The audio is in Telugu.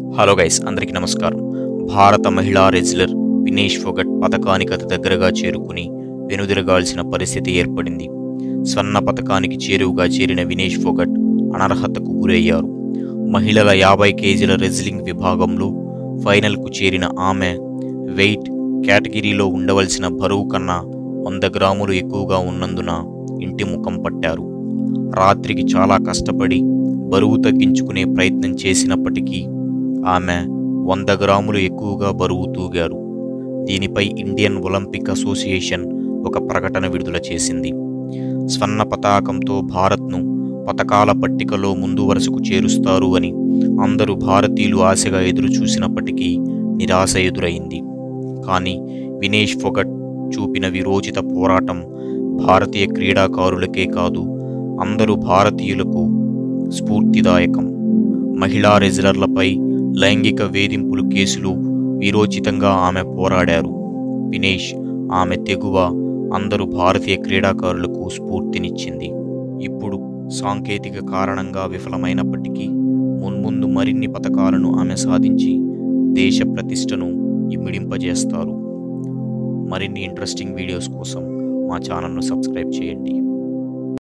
హలో గైస్ అందరికీ నమస్కారం భారత మహిళా రెజ్లర్ వినేష్ ఫోగట్ పథకానికి అతి దగ్గరగా చేరుకుని వెనుదిరగాల్సిన పరిస్థితి ఏర్పడింది స్వర్ణ పథకానికి చేరువుగా చేరిన వినేష్ ఫోగట్ అనర్హతకు గురయ్యారు మహిళల యాభై కేజీల రెజ్లింగ్ విభాగంలో ఫైనల్కు చేరిన ఆమె వెయిట్ కేటగిరీలో ఉండవలసిన బరువు కన్నా వంద గ్రాములు ఎక్కువగా ఉన్నందున ఇంటి ముఖం పట్టారు రాత్రికి చాలా కష్టపడి బరువు తగ్గించుకునే ప్రయత్నం చేసినప్పటికీ ఆమె వంద గ్రాములు ఎక్కువగా బరువు తూగారు దీనిపై ఇండియన్ ఒలింపిక్ అసోసియేషన్ ఒక ప్రకటన విడుదల చేసింది స్వర్ణ పతాకంతో భారత్ను పతకాల పట్టికలో ముందు వరుసకు చేరుస్తారు అని అందరూ భారతీయులు ఆశగా ఎదురు చూసినప్పటికీ నిరాశ ఎదురైంది కానీ వినేష్ ఫొగట్ చూపిన విరోచిత పోరాటం భారతీయ క్రీడాకారులకే కాదు అందరూ భారతీయులకు స్ఫూర్తిదాయకం మహిళా రెజ్లర్లపై లైంగిక వేధింపులు కేసులు వీరోచితంగా ఆమె పోరాడారు వినేష్ ఆమె తెగువ అందరూ భారతీయ క్రీడాకారులకు స్ఫూర్తినిచ్చింది ఇప్పుడు సాంకేతిక కారణంగా విఫలమైనప్పటికీ మున్ముందు మరిన్ని పథకాలను ఆమె సాధించి దేశ ప్రతిష్టను ఇమిడింపజేస్తారు మరిన్ని ఇంట్రెస్టింగ్ వీడియోస్ కోసం మా ఛానల్ను సబ్స్క్రైబ్ చేయండి